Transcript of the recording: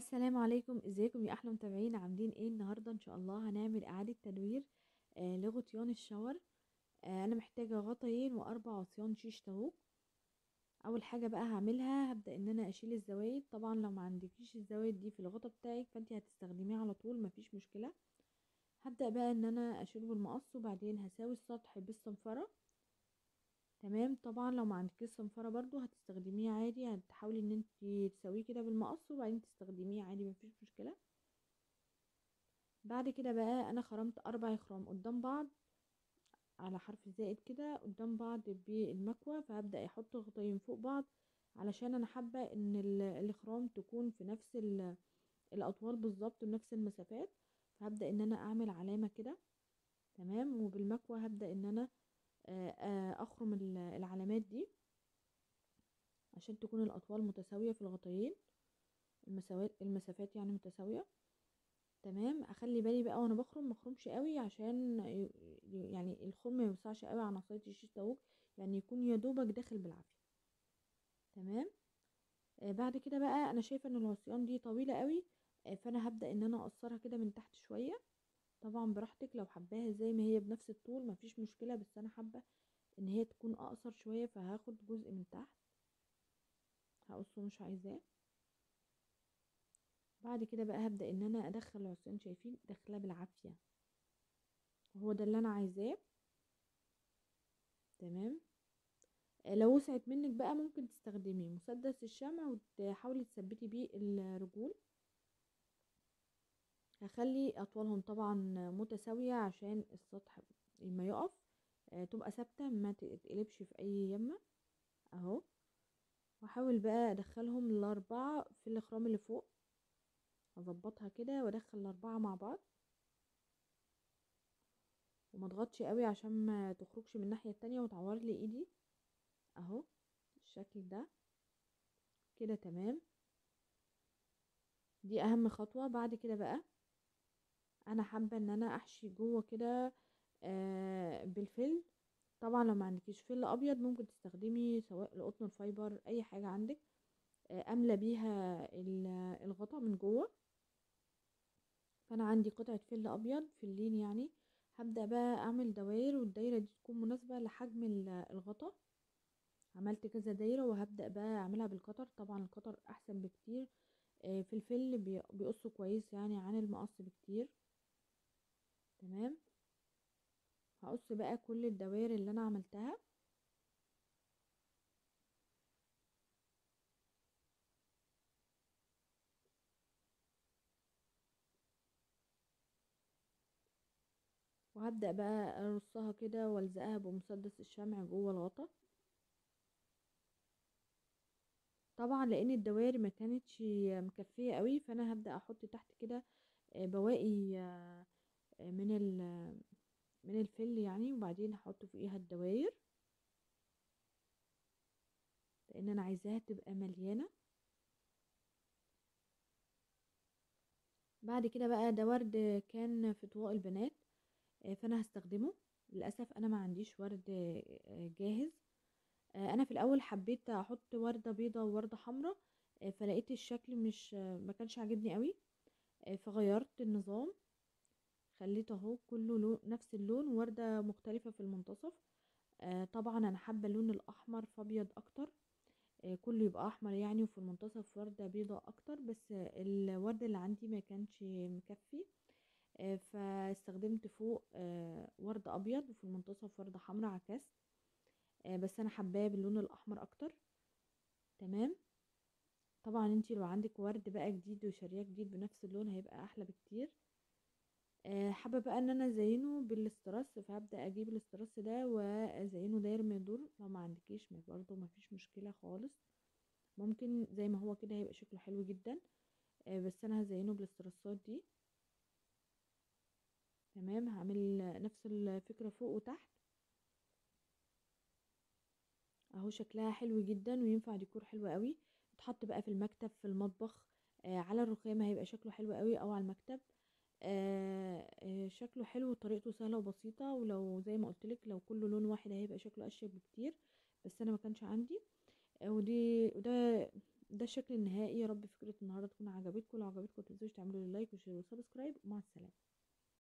السلام عليكم ازيكم يا احلى متابعين عاملين ايه النهارده ان شاء الله هنعمل اعاده تدوير آه لغطيان الشاور آه انا محتاجه غطيين واربع عصيان شيش طاووق اول حاجه بقى هعملها هبدا ان انا اشيل الزوايد طبعا لو ما عندكيش الزوايد دي في الغطا بتاعك فانت هتستخدميه على طول مفيش مشكله هبدا بقى ان انا اشيله بالمقص وبعدين هساوي السطح بالصنفره تمام طبعا لو ما عندكيش صنفره برضو هتستخدميه عادي هتحاولي ان انت تسويه كده بالمقص وبعدين تستخدميه عادي مفيش مشكله بعد كده بقى انا خرمت اربع خرام قدام بعض على حرف زائد كده قدام بعض بالمكوى فهبدا احط غطيين فوق بعض علشان انا حابه ان الخرام تكون في نفس الاطوال بالظبط ونفس المسافات فهبدا ان انا اعمل علامه كده تمام وبالمكوى هبدا ان انا اخرم العلامات دي عشان تكون الاطوال متساويه في الغطيين المسافات المسافات يعني متساويه تمام اخلي بالي بقى وانا بخرم مخرمش قوي عشان يعني الخرم ما يوسعش قوي على عصايه الشيش طاووق يعني يكون يا دوبك داخل بالعافيه تمام آه بعد كده بقى انا شايفه ان العصيان دي طويله قوي آه فانا هبدا ان انا اقصرها كده من تحت شويه طبعا براحتك لو حباها زي ما هي بنفس الطول مفيش مشكله بس انا حابه ان هي تكون اقصر شويه فهاخد جزء من تحت هقصه مش عايزاه بعد كده بقى هبدا ان انا ادخل العصيان شايفين داخله بالعافيه هو ده اللي انا عايزاه تمام لو وسعت منك بقى ممكن تستخدمي مسدس الشمع وتحاولي تثبتي بيه الرجول هخلي اطوالهم طبعا متساوية عشان السطح لما يقف تبقى ثابتة ما تتقلبش في اي يمة اهو واحاول بقى ادخلهم الاربعة في الاخرام اللي فوق اظبطها كده وادخل الاربعة مع بعض وما اضغطش قوي عشان ما تخرجش من الناحية التانية وتعور لي ايدي اهو الشكل ده كده تمام دي اهم خطوة بعد كده بقى انا حابة ان انا احشي جوه كده آه بالفل طبعا لو ما عندكيش فل ابيض ممكن تستخدمي سواء القطن الفايبر اي حاجة عندك آه املى بيها الغطا من جوه فانا عندي قطعة فل ابيض فلين يعني هبدأ بقى اعمل دواير والدايرة دي تكون مناسبة لحجم الغطا عملت كذا دايرة وهبدأ بقى اعملها بالقطر طبعا القطر احسن بكتير آه في الفل بيقصوا كويس يعني عن المقص بكتير تمام هقص بقى كل الدوائر اللي انا عملتها وهبدأ بقى ارصها كده والزقها بمسدس الشمع جوه الغطا طبعا لان الدوائر ما كانتش مكفيه قوي فانا هبدأ احط تحت كده بواقي من من الفل يعني وبعدين هحط فوقيها الدواير لان انا عايزاها تبقى مليانه بعد كده بقى ده ورد كان في طواق البنات فانا هستخدمه للاسف انا ما عنديش ورد جاهز انا في الاول حبيت احط ورده بيضه وورده حمراء فلقيت الشكل مش ما كانش عاجبني قوي فغيرت النظام خليت اهو كله لون نفس اللون وردة مختلفة في المنتصف آه طبعا انا حابة اللون الاحمر فابيض اكتر آه كله يبقى احمر يعني وفي المنتصف وردة بيضة اكتر بس آه الورد اللي عندي ما كانش مكفي آه فاستخدمت فوق آه ورد ابيض وفي المنتصف وردة حمراء عكست آه بس انا حباه باللون الاحمر اكتر تمام طبعا انتي لو عندك ورد بقى جديد وشارياه جديد بنفس اللون هيبقى احلى بكتير حابه بقى ان انا ازينه بالاسترس فهبدا اجيب الاسترس ده وازينه داير ما يدور لو ما عندكيش برضه ما فيش مشكله خالص ممكن زي ما هو كده هيبقى شكله حلو جدا بس انا هزينه بالاسترسات دي تمام هعمل نفس الفكره فوق وتحت اهو شكلها حلو جدا وينفع ديكور حلو قوي تحط بقى في المكتب في المطبخ على الرخامه هيبقى شكله حلو قوي او على المكتب آه آه شكله حلو وطريقته سهله وبسيطه ولو زي ما قلت لك لو كله لون واحد هيبقى شكله اشيك بكتير بس انا ما كانش عندي آه ودي وده ده الشكل النهائي يا رب فكره النهارده تكون عجبتكم لو عجبتكم متنسوش تعملوا لي لايك وشير وسبسكرايب ومع السلامه